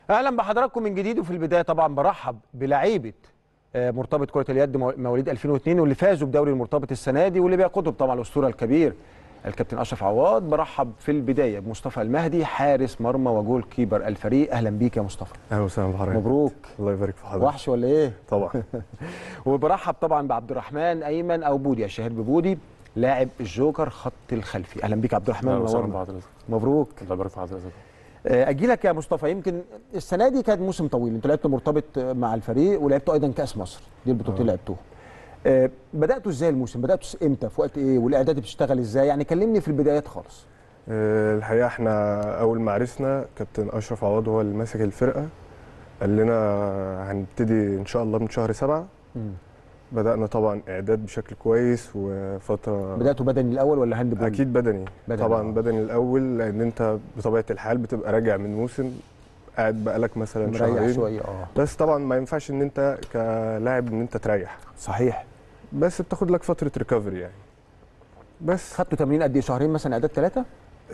اهلا بحضراتكم من جديد وفي البدايه طبعا برحب بلعيبه آه، مرتبط كره اليد مو- مواليد 2002 واللي فازوا بدوري المرتبط السنه دي واللي بيقودهم طبعا الاسطوره الكبير الكابتن اشرف عواد برحب في البدايه بمصطفى المهدي حارس مرمى وجول كيبر الفريق اهلا بيك يا مصطفى اهلا وسهلا بحضرتك مبروك الله يبارك في حضرتك وحش ولا ايه طبعا وبرحب طبعا بعبد الرحمن ايمن او بودي الشهير ببودي لاعب الجوكر خط الخلفي اهلا بيك عبد الرحمن اهلا وسهلا منورنا. بحضرتك مبروك الله يبارك في حضرتك آه، اجي لك يا مصطفى يمكن السنه دي كانت موسم طويل انتوا لعبتوا مرتبط مع الفريق ولعبتوا ايضا كاس مصر دي البطولتين اللي لعبتوها آه، بداتوا ازاي الموسم بداتوا امتى في وقت ايه والاعداد بتشتغل ازاي يعني كلمني في البدايات خالص آه، الحقيقه احنا اول ما عرفنا كابتن اشرف عواد هو اللي ماسك الفرقه قال لنا هنبتدي ان شاء الله من شهر سبعة بدانا طبعا اعداد بشكل كويس وفتره بداتوا بدني الاول ولا هاند بول اكيد بدني, بدني، طبعا آه. بدني الاول لان انت بطبيعه الحال بتبقى راجع من موسم قاعد بقالك مثلا مريح شهرين شويه اه بس طبعا ما ينفعش ان انت كلاعب ان انت تريح صحيح بس بتاخد لك فتره ريكفري يعني بس خدتوا تمرين قد ايه شهرين مثلا اعداد ثلاثه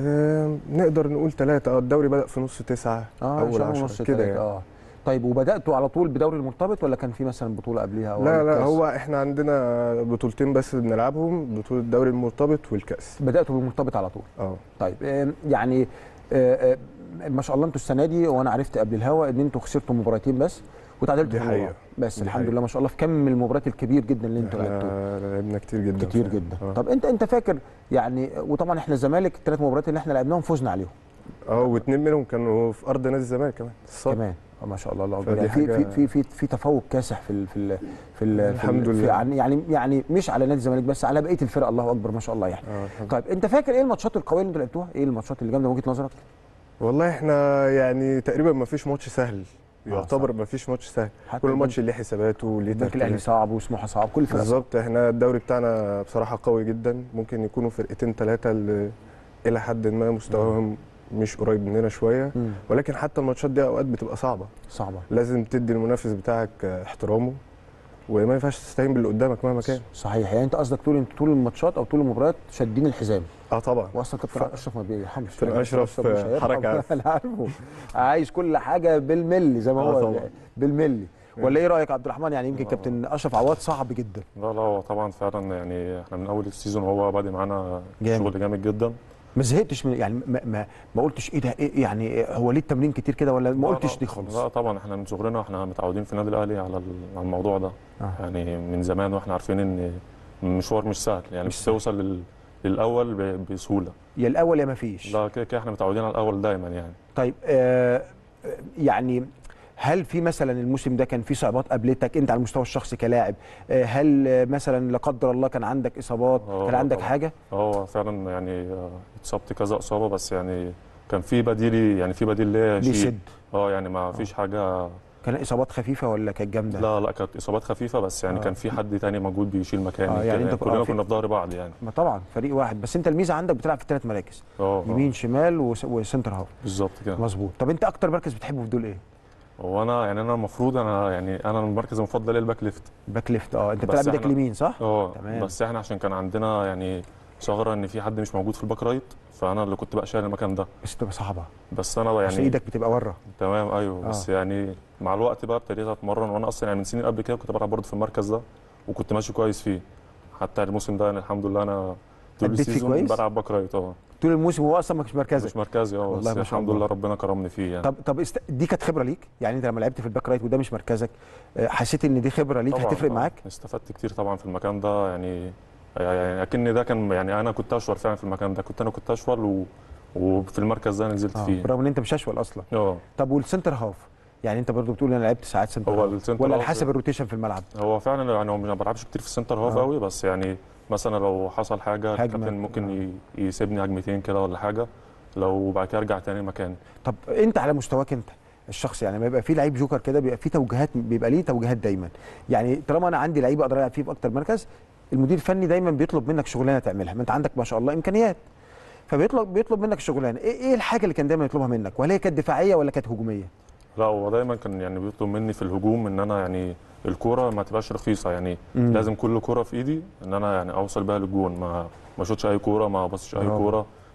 آه نقدر نقول ثلاثة اه الدوري بدأ في نص تسعة اه أول شهر عشرة ونص كده تلاتة، يعني اه طيب وبداتوا على طول بدوري المرتبط ولا كان في مثلا بطوله قبليها أو لا لا الكاس؟ هو احنا عندنا بطولتين بس بنلعبهم بطولة الدوري المرتبط والكأس بداتوا بالمرتبط على طول اه طيب آم، يعني آه، آه، ما شاء الله انتوا السنه دي وانا عرفت قبل الهوا ان انتوا خسرتوا مباراتين بس وتعادلتوا دي في مباراه حقيقة. بس دي الحمد حقيقة. لله ما شاء الله في كم من المباريات الكبير جدا اللي انتوا لعبتوه احنا لعبنا كتير جدا كتير فعلا. جدا اه طب انت انت فاكر يعني وطبعا احنا الزمالك الثلاث مباريات اللي احنا لعبناهم فزنا عليهم اه واتنين منهم كانوا في أرض نادي الزمالك كمان الصاد. كمان آه، ما شاء الله الله اكبر فدي يعني في في حاجة- في في في تفوق كاسح في ال في ال في ال الحمد في ال- في لله. عن- يعني يعني مش على نادي الزمالك بس على بقيه الفرق الله اكبر ما شاء الله يعني اه الحمد طيب انت فاكر ايه الماتشات القويه اللي انتوا لعبتوها ايه الماتشات اللي جامده من وجهه نظرك والله احنا يعني تقريبا ما فيش ماتش سهل آه، يعتبر ما فيش ماتش سهل حتى كل ماتش ليه حساباته وليه البنك الاهلي ترتيبات. صعب وسموحه صعب كل الفرق صعب. بالظبط احنا الدوري بتاعنا بصراحة قوي جدا ممكن يكونوا فرقتين ثلاثة اللي إلى حد ما مستواهم مش قريب مننا شوية مم. ولكن حتى الماتشات دي أوقات بتبقى صعبة صعبه لازم تدي المنافس بتاعك احترامه وما ينفعش تستهين باللي قدامك مهما كان صحيح يعني انت قصدك طول انت طول الماتشات او طول المباريات شادين الحزام اه طبعا واصلا كابتن اشرف ما بيرحمش كابتن يعني أشرف مش هيرحم. حركة عارف. انا عارفه عايز كل حاجه بالملي زي ما آه هو طبعا. بالملي ولا ايه رايك يا عبد الرحمن يعني يمكن كابتن اشرف عواد صعب جدا لا لا هو طبعا فعلا يعني احنا من اول السيزون هو بادئ معانا جامد. شغل جامد جدا ما زهقتش من يعني ما ما, ما قلتش ايه ده إيه يعني هو ليه التمرين كتير كده ولا ما لا قلتش لا- دي خالص لا طبعا احنا من صغرنا احنا متعودين في النادي الاهلي على ال- على الموضوع ده آه. يعني من زمان واحنا عارفين ان المشوار مش سهل يعني مش مش توصل لل... للاول ب... بسهوله يا الاول يا ما فيش لا كده كده احنا متعودين على الاول دايما يعني طيب آه آه، يعني هل في مثلا الموسم ده كان في صعوبات قابلتك انت على المستوى الشخصي كلاعب آه، هل آه، مثلا لا قدر الله كان عندك اصابات آه، كان عندك طبعاً. حاجه هو فعلا يعني آه، اتصبت كذا اصابه بس يعني كان في بديلي يعني في بديل ليا يشيل بيسد اه يعني ما فيش حاجه كان اصابات خفيفه ولا كانت جامده لا لا كانت اصابات خفيفه بس يعني آه. كان في حد تاني موجود بيشيل مكاني آه، يعني كده. أنت- آه، كلنا في- كنا في ظهر بعض يعني ما طبعا فريق واحد بس انت الميزه عندك بتلعب في ثلاث مراكز اه آه، يمين شمال وس- وسنتر هاف بالظبط كده مظبوط طب انت اكتر مركز بتحبه في دول ايه هو انا يعني انا المفروض انا يعني انا المركز المفضل ليا الباك ليفت باك ليفت اه انت بس بتلعب بايدك إحنا- اليمين صح اه تمام. بس احنا عشان كان عندنا يعني ثغره ان في حد مش موجود في الباك رايت فانا اللي كنت بقى شايل المكان ده بس تبقى صعبه بس انا يعني يعني ايدك بتبقى بره تمام ايوه بس يعني مع الوقت بقى ابتديت اتمرن وانا اصلا يعني من سنين قبل كده كنت بلعب برضه في المركز ده وكنت ماشي كويس فيه حتى الموسم ده يعني الحمد لله انا طول أديت فيه السيزون كويس؟ بلعب باك رايت اه طول الموسم هو اصلا مش مركزك مش مركزي اه والله بس ما شاء الحمد الله. لله ربنا كرمني فيه يعني طب طب است... دي كانت خبره ليك يعني انت لما لعبت في الباك رايت وده مش مركزك آه، حسيت ان دي خبره ليك طبعاً هتفرق طبعاً. معاك استفدت كتير طبعا في المكان ده يعني يعني اكن ده كان يعني انا كنت اشول فعلا في المكان ده كنت انا كنت اشول و... وفي المركز ده نزلت آه. فيه برغم ان انت مش اشول اصلا اه طب والسنتر هاف يعني انت برضو بتقول انا لعبت ساعات سنتر هو هاف السنتر ولا هاف- على حسب الروتيشن في الملعب هو فعلا يعني هو ما بلعبش كتير في السنتر هاف آه. قوي بس يعني مثلا لو حصل حاجه هجمة. الكابتن ممكن ي- يسيبني هجمتين كده ولا حاجه لو بعد كده ارجع تاني مكاني طب انت على مستواك انت الشخصي يعني ما يبقى في لعيب جوكر كده بيبقى في توجيهات بيبقى ليه توجيهات دايما يعني طالما انا عندي لعيب اقدر العب فيه في اكتر مركز المدير الفني دايما بيطلب منك شغلانه تعملها ما انت عندك ما شاء الله امكانيات فبيطلب بيطلب منك شغلانه ايه ايه الحاجه اللي كان دايما يطلبها منك ولا هي كانت دفاعيه ولا كانت هجوميه لا هو دايما كان يعني بيطلب مني في الهجوم ان انا يعني الكوره ما تبقاش رخيصه يعني مم. لازم كل كوره في ايدي ان انا يعني اوصل بيها للجون ما ما اشوطش اي كوره ما ابصش اي برافو. كوره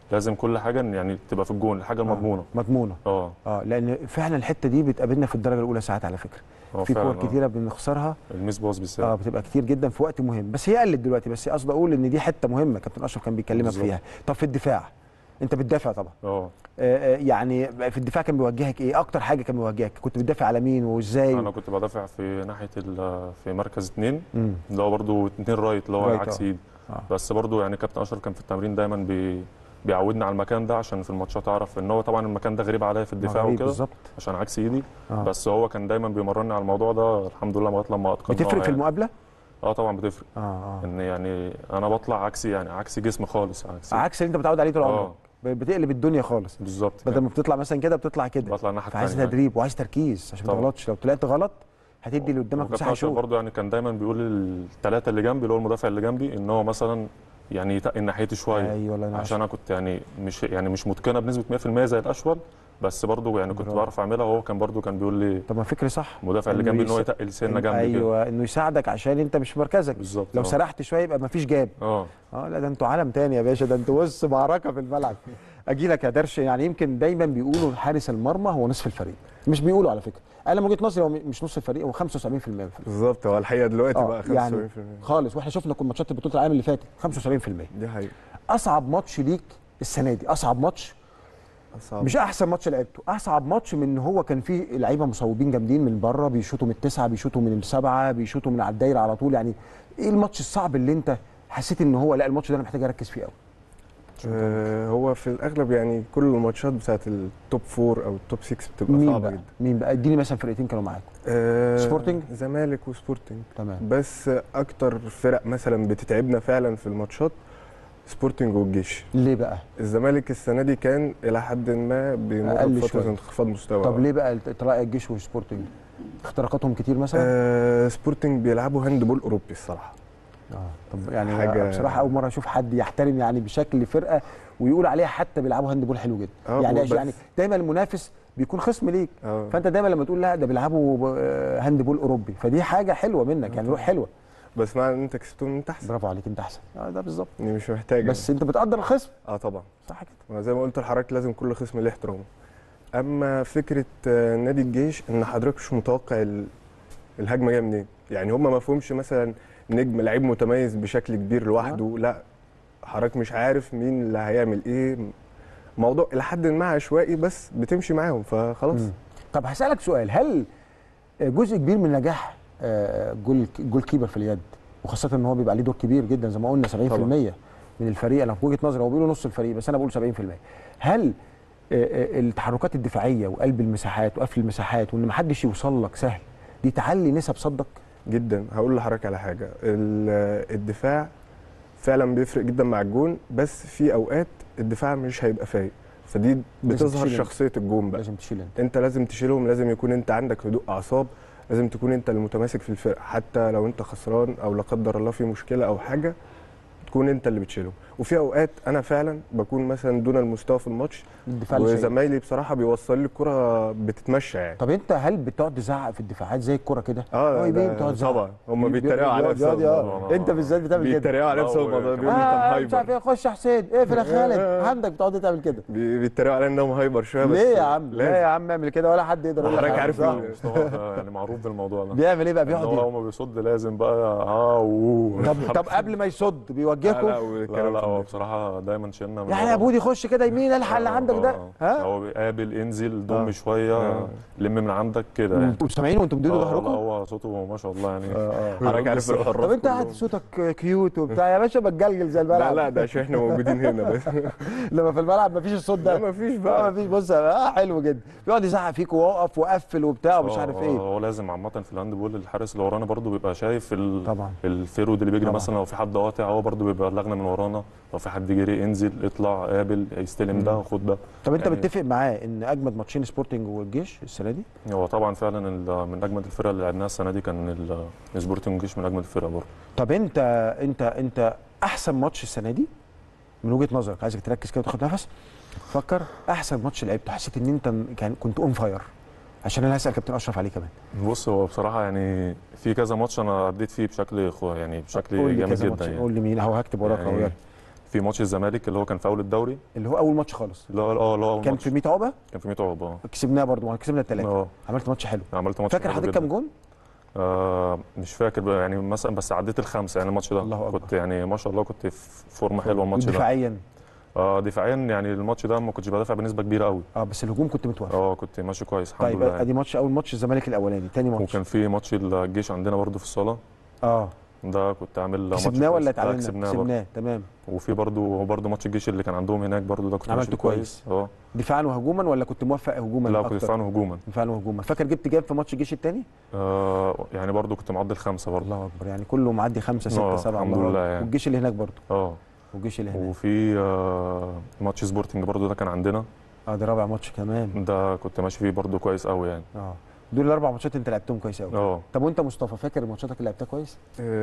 لازم كل حاجه إن يعني تبقى في الجون الحاجه المضمونه مضمونه اه اه لان فعلا الحته دي بتقابلنا في الدرجه الاولى ساعات على فكره اه في فعلا كور آه. كتيره بنخسرها الميس باص اه بالذات بتبقى كتير جدا في وقت مهم بس هي قلت دلوقتي بس قصدي اقول ان دي حته مهمه كابتن اشرف كان بيكلمك بالظبط. فيها طب في الدفاع انت بتدافع طبعا اه آه، آه، يعني في الدفاع كان بيوجهك ايه اكتر حاجه كان بيوجهك كنت بتدافع على مين وازاي انا كنت بدافع في ناحيه ال- في مركز اثنين مم. اللي هو برضه اتنين رايت اللي هو رايت، عكس آه. ايد آه. بس برضه يعني كابتن اشرف كان في التمرين دايما بي بيعودنا على المكان ده عشان في الماتشات اعرف ان هو طبعا المكان ده غريب عليا في الدفاع غريب وكده بالظبط عشان عكس ايدي آه. بس هو كان دايما بيمرني على الموضوع ده الحمد لله لغايه لما اتقناه بتفرق في يعني. المقابله اه طبعا بتفرق اه اه ان يعني انا بطلع عكسي يعني عكس جسمي خالص عكس عكس اللي انت متعود عليه طول آه. عمرك ب- بتقلب الدنيا خالص بالظبط بدل كده. ما بتطلع مثلا كده بتطلع كده بطلع الناحيه فعايز الثانيه تدريب وعايز تركيز عشان ما طبعا. تغلطش لو طلعت غلط هتدي اللي قدامك وكابتن مساحه اشرف شوط برضه يعني كان دايما بيقول للثلاثه اللي جنبي اللي هو المدافع اللي جنبي ان هو مثلا يعني يتقل ناحيتي شويه ايوه الله ينور عشان انا كنت يعني مش يعني مش متقنه بنسبه 100% زي الاشول بس برضه يعني كنت برافو. بعرف اعملها وهو كان برضه كان بيقول لي طب ما فكرة صح المدافع اللي إنه جنبي ان هو يس- يتقل سنه إن- جنبي كده ايوه انه يساعدك عشان انت مش في مركزك بالظبط لو آه. سرحت شويه يبقى ما فيش جاب اه اه لا ده انتوا عالم تاني يا باشا ده انتوا بص معركه في الملعب اجي لك يا درش يعني يمكن دايما بيقولوا حارس المرمى هو نصف الفريق مش بيقولوا على فكره انا من وجهه نظري هو مش نص الفريق هو 75% من الفريق بالظبط هو الحقيقه دلوقتي آه، بقى 75% يعني خالص واحنا شفنا كل ماتشات بطوله العالم اللي فاتت 75% دي حقيقه اصعب ماتش ليك السنه دي اصعب ماتش صعب مش احسن ماتش لعبته اصعب ماتش من ان هو كان فيه لعيبه مصوبين جامدين من بره بيشوطوا من التسعه بيشوطوا من السبعه بيشوطوا من على الدايره على طول يعني ايه الماتش الصعب اللي انت حسيت ان هو لا الماتش ده انا محتاج اركز فيه قوي آه هو في الاغلب يعني كل الماتشات بتاعت التوب فور او التوب 6 بتبقى مين صعبه بقى جدا مين بقى اديني مثلا فرقتين كانوا معاكم آه سبورتنج؟ زمالك وسبورتنج تمام بس اكتر فرق مثلا بتتعبنا فعلا في الماتشات سبورتنج والجيش ليه بقى الزمالك السنه دي كان الى حد ما بيمر أقل بفتره شوية. انخفاض مستوى طب ليه بقى طلائع الجيش وسبورتنج اختراقاتهم كتير مثلا آه سبورتنج بيلعبوا هاند بول اوروبي الصراحه اه طب يعني حاجة- بصراحه اول مره اشوف حد يحترم يعني بشكل فرقه ويقول عليها حتى بيلعبوا هاند بول حلو جدا آه، يعني بس- يعني دايما المنافس بيكون خصم ليك اه فانت دايما لما تقول لا ده بيلعبوا آه، هاند بول اوروبي فدي حاجه حلوه منك يعني روح حلوه بس معنى ان انت كسبتهم انت احسن برافو عليك انت احسن اه ده بالظبط يعني مش محتاج بس انت بتقدر الخصم اه طبعا صح كده ما زي ما قلت لحضرتك لازم كل خصم ليه احترامه اما فكره آه، نادي الجيش ان حضرتك مش متوقع ال- الهجمه جايه منين يعني هم ما فهمش مثلا نجم لعيب متميز بشكل كبير لوحده لا حضرتك مش عارف مين اللي هيعمل ايه موضوع لحد ما عشوائي بس بتمشي معاهم فخلاص مم. طب هسالك سؤال هل جزء كبير من نجاح آه، جول جول كيبر في اليد وخاصه ان هو بيبقى عليه دور كبير جدا زي ما قلنا 70% طبعا. من الفريق انا في وجهه نظري هو بيقولوا نص الفريق بس انا بقول 70% هل آه، آه، التحركات الدفاعيه وقلب المساحات وقفل المساحات وان محدش يوصل لك سهل دي تعلي نسب صدك جدا هقول لحضرتك على حاجه ال- الدفاع فعلا بيفرق جدا مع الجون بس في اوقات الدفاع مش هيبقى فايق فدي بتظهر تشيل انت. شخصيه الجون بقى لازم تشيل انت انت لازم تشيلهم لازم يكون انت عندك هدوء اعصاب لازم تكون انت المتماسك في الفرقه حتى لو انت خسران او لا قدر الله في مشكله او حاجه تكون انت اللي بتشيلهم وفي اوقات انا فعلا بكون مثلا دون المستوى في الماتش الدفاع اللي شايل. وزمايلي بصراحه بيوصل لي الكره بتتمشى يعني طب انت هل بتقعد تزعق في الدفاعات زي الكوره كده اه قريبين ده بتقعد تزعق طبعا هم بي- بيتريقوا عليا بيقعد- بسبب يقعد- الموضوع. اه. انت بالذات بتعمل كده بيتريقوا عليا لا، بسبب و- الموضوع كمان- بيقولوا انت آه مش عارف هايبر ايه خش يا حسين اقفل يا خالد عندك بتقعد تعمل كده بي- بيتريقوا عليا انهم هايبر شويه بس ليه يا عم لازم. لا يا عم اعمل كده ولا حد يقدر يقول لك حضرتك حاجة. عارف صح. ال- مصطفى ده يعني معروف بالموضوع ده بيعمل ايه بقى ان بيقعد هو ايه اول ما بيصد لازم بقى اه ووو. طب طب قبل ما يصد لا بيوجهكم لا لا والكلام لا في هو ده. بصراحه دايما شلنا من يعني ورا. يا بودي خش كده يمين الحق اللي آه، عندك ده آه. ها هو بيقابل انزل ضم آه. شويه آه. لم من عندك كده يعني انتوا سامعين وانتوا بتديروا آه، لا ظهركم هو صوته ما شاء الله يعني حضرتك عارف الحراس طب انت كلهم. قاعد صوتك كيوت وبتاع يا باشا بتجلجل زي لا الملعب لا ده عشان احنا موجودين هنا بس لما في الملعب مفيش الصوت ده لا مفيش اه بقى مفيش بص اه حلو جدا بيقعد يزعق فيك ووقف وقفل وبتاع ومش آه، عارف آه، ايه هو لازم عامه في الهاند بول الحارس اللي ورانا برضو بيبقى شايف ال... طبعا الفيرود اللي بيجري طبعا. مثلا لو في حد قاطع هو برضو بيبقى بلغنا من ورانا لو في حد جري انزل اطلع قابل يستلم ده خد ده طب انت يعني- متفق معاه ان اجمد ماتشين سبورتنج والجيش السنه دي هو طبعا فعلا ال- من اجمد الفرق اللي لعبناها السنه دي كان ال- السبورتنج جيش من اجمد الفرق برضه طب انت انت انت احسن ماتش السنه دي من وجهه نظرك عايزك تركز كده وتاخد نفس فكر احسن ماتش لعبته حسيت ان انت كان كنت اون فاير عشان انا هسال كابتن اشرف عليه كمان بص هو بصراحه يعني في كذا ماتش انا اديت فيه بشكل خو يعني بشكل قول لي جامد كذا جدا ماتش يعني قول لي مين اهو هكتب وراك اهو يعني يلا في ماتش الزمالك اللي هو كان في اول الدوري اللي هو اول ماتش خالص اللي هو اه اللي هو اول كان ماتش في 100 عقبه كان في 100 عقب اه كسبناه برضو كسبنا الثلاثه اه عملت ماتش حلو عملت ماتش فاكر حلو حضرتك جداً. كام جون آه مش فاكر بقى يعني مثلا بس عديت الخمسه يعني الماتش ده الله أكبر. كنت يعني ما شاء الله كنت في فورمه حلوه الماتش ده دفاعيا اه دفاعيا يعني الماتش ده ما كنتش بدافع بنسبه كبيره قوي اه بس الهجوم كنت متوفر اه كنت ماشي كويس الحمد طيب لله يعني. ادي ماتش اول ماتش الزمالك الاولاني تاني ماتش وكان في ماتش الجيش عندنا برضو في الصاله اه ده كنت عامل ماتش كسبناه كويس. ولا لا، اتعادلنا كسبناه برضو. كسبناه تمام وفي برضو برضو ماتش الجيش اللي كان عندهم هناك برضو ده كنت عملته ماشي كويس. اه دفاعا وهجوما ولا كنت موفق هجوما لا اكتر كنت دفاعا وهجوما دفاعا وهجوما فاكر جبت جاب في ماتش الجيش الثاني آه يعني برضو كنت معدل خمسه برضو الله اكبر يعني كله معدي خمسة ستة آه، سبعة الحمد الله لله أكبر. يعني. والجيش اللي هناك برضه اه والجيش اللي هناك وفي آه ماتش سبورتنج برضو ده كان عندنا اه ده رابع ماتش كمان ده كنت ماشي فيه برضو كويس قوي يعني اه دول الاربع ماتشات انت لعبتهم كويس قوي اه طب وانت مصطفى فاكر ماتشاتك اللي لعبتها كويس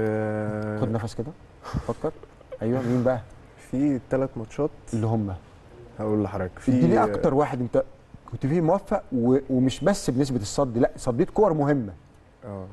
آه، خد نفس كده فكر ايوه مين بقى في ثلاث ماتشات اللي هم هقول لحضرتك في اديني اكتر واحد انت كنت فيه موفق و... ومش بس بنسبه الصد لا صديت كور مهمه اه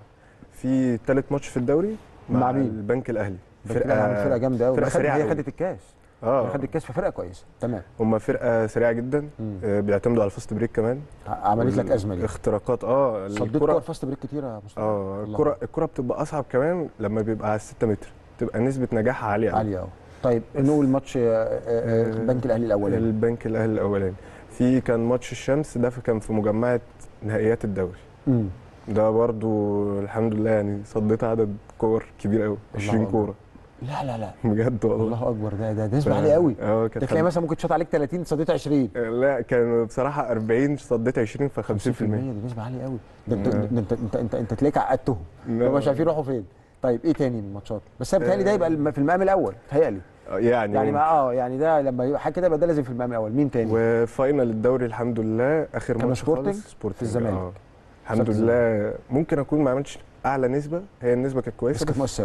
في ثالث ماتش في الدوري مع مع مين؟ البنك الاهلي فرقه عامل فرقه جامده قوي فرقة سريعة هي أوي. خدت الكاس هي اه خدت الكاس ففرقه كويسه تمام هم فرقه سريعه جدا مم. آه، بيعتمدوا على الفاست بريك كمان عملت لك ازمه دي اختراقات اه صديت الكرة كور فاست بريك كتير يا مصطفى اه الله. الكرة الكرة بتبقى اصعب كمان لما بيبقى على 6 متر تبقى نسبة نجاحها عالية أوي. عاليه قوي طيب نقول ماتش آه، آه، آه، البنك الاهلي الاولاني البنك الاهلي الاولاني في كان ماتش الشمس ده كان في مجمعة نهائيات الدوري امم ده برضو الحمد لله يعني صديت عدد كور كبير قوي 20 أكبر. كورة لا لا لا بجد والله الله اكبر ده ده ده نسبه عاليه قوي اه ده كانت تلاقي مثلا ممكن تشوط عليك 30 صديت 20 لا كان بصراحة 40 صديت 20 ف 50% 50% دي نسبه عاليه قوي ده انت آه. ده انت انت انت, انت تلاقيك عقدتهم لا. هم مش عارفين يروحوا فين طيب ايه تاني من الماتشات بس انا بيتهيألي ده يبقى الم- في المقام الاول بيتهيألي يعني يعني ما اه يعني ده لما يبقى حاجه كده يبقى ده لازم في المقام الاول مين تاني وفاينل الدوري الحمد لله اخر كان ماتش سبورتنج؟ خالص سبورتنج في الزمالك. آه. الحمد خسرت لله ممكن اكون ما عملتش اعلى نسبه هي النسبه كانت بس كويسه كانت بس, مؤثره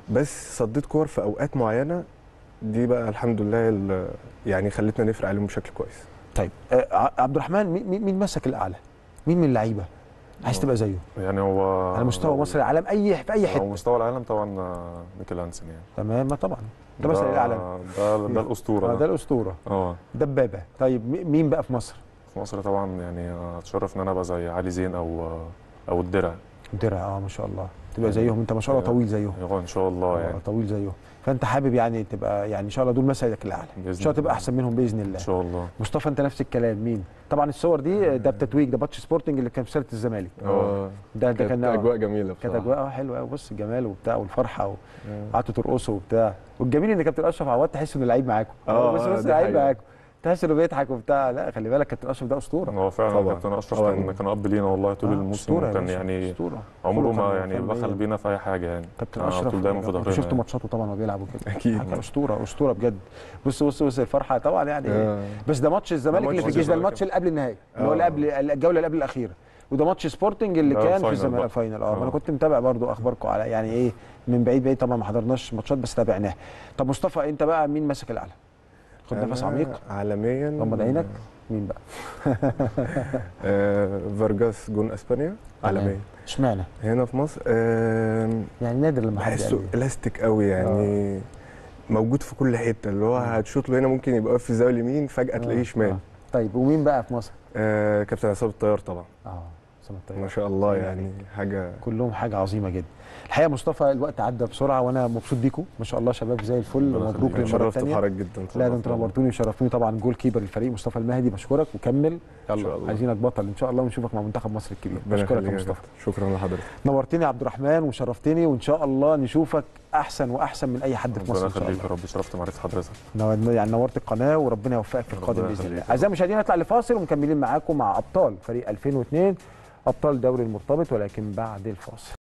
بس صديت كور في اوقات معينه دي بقى الحمد لله ال- يعني خلتنا نفرق عليهم بشكل كويس طيب آه ع- عبد الرحمن مين- مين مين مسك الاعلى مين من اللعيبه عايز تبقى زيه يعني هو على مستوى لو- مصر العالم اي في اي على حته مستوى العالم طبعا آه، ميكل هانسن يعني تمام ما طبعا ده مثل الاعلى ده ده الاسطوره آه، ده ده الاسطوره اه دبابه طيب مي- مين بقى في مصر في مصر طبعا يعني اتشرف ان انا ابقى زي علي زين او او الدرع درع اه ما شاء الله تبقى زيهم انت ما شاء الله طويل زيهم هو ان شاء الله آه، يعني طويل زيهم فانت حابب يعني تبقى يعني ان شاء الله دول مساعدك الاعلى ان بإذن شاء الله تبقى الله. احسن منهم باذن الله ان شاء الله مصطفى انت نفس الكلام مين طبعا الصور دي ده بتتويج ده ماتش سبورتنج اللي كان في سله الزمالك اه ده ده كانت كان اجواء جميله كانت بصراحه اجواء اه حلوه قوي بص الجمال وبتاع والفرحه آه. وقعدتوا ترقصوا وبتاع والجميل ان كابتن اشرف عواد تحس انه لعيب معاكم آه، بس آه، بس دي لعيب حقيقة. معاكم تحس انه بيضحك وبتاع لا خلي بالك كابتن اشرف ده اسطوره هو فعلا طبعاً. كابتن اشرف طبعاً. كان كان اب لينا والله طول آه، الموسم أسطورة يا وكان باشا، يعني اسطوره عمره ما خلقاً يعني وفنياً. بخل بينا في اي حاجه يعني كابتن كان على اشرف طول دايما في ظهرنا شفت يعني. ماتشاته طبعا وهو بيلعب وكده اكيد حاجة اسطوره اسطوره بجد بص بص بص الفرحه طبعا يعني آه. بس ده ماتش الزمالك ده اللي في ماتش الجيش ده الزمالك. الماتش اللي قبل النهائي اللي هو آه. اللي قبل الجوله اللي قبل الاخيره وده ماتش سبورتنج اللي ده كان في الفاينل الزمالك بقى. فاينل اه ما انا آه. كنت متابع برضو اخباركم على يعني ايه من بعيد بعيد طبعا ما حضرناش ماتشات بس تابعناها طب مصطفى انت بقى مين ماسك الاعلى خد نفس أنا عميق عالميا غمض عينك مين بقى آه فارجاس جون اسبانيا عالميا اشمعنى هنا في مصر آه يعني نادر لما حد بحسه قال لي. الاستيك قوي يعني موجود في كل حته اللي هو هتشوط له هنا ممكن يبقى واقف في الزاويه اليمين فجاه تلاقيه آه، شمال آه. طيب ومين بقى في مصر آه كابتن عصام الطيار طبعا اه سما ما الطيب شاء الله سلام يعني حاجه كلهم حاجه عظيمه جدا الحقيقه مصطفى الوقت عدى بسرعه وانا مبسوط بيكم ما شاء الله شباب زي الفل ربنا ومبروك يخليك. للمره شرفت الثانيه بحضرتك جدا لا ده انت شرفنا. نورتوني وشرفتوني طبعا جول كيبر الفريق مصطفى المهدي بشكرك وكمل شاء يلا الله. عايزينك بطل ان شاء الله ونشوفك مع منتخب مصر الكبير ربنا بشكرك يخليك يا يا مصطفى كابتن. شكرا لحضرتك نورتني يا عبد الرحمن وشرفتني وان شاء الله نشوفك احسن واحسن من اي حد في مصر ربنا ان شاء يخليك الله يا رب شرفت معرفة حضرتك نو- يعني نورت القناه وربنا يوفقك في القادم ربنا باذن الله يخليك. اعزائي المشاهدين نطلع لفاصل ومكملين معاكم مع ابطال فريق 2002 ابطال دوري المرتبط ولكن بعد الفاصل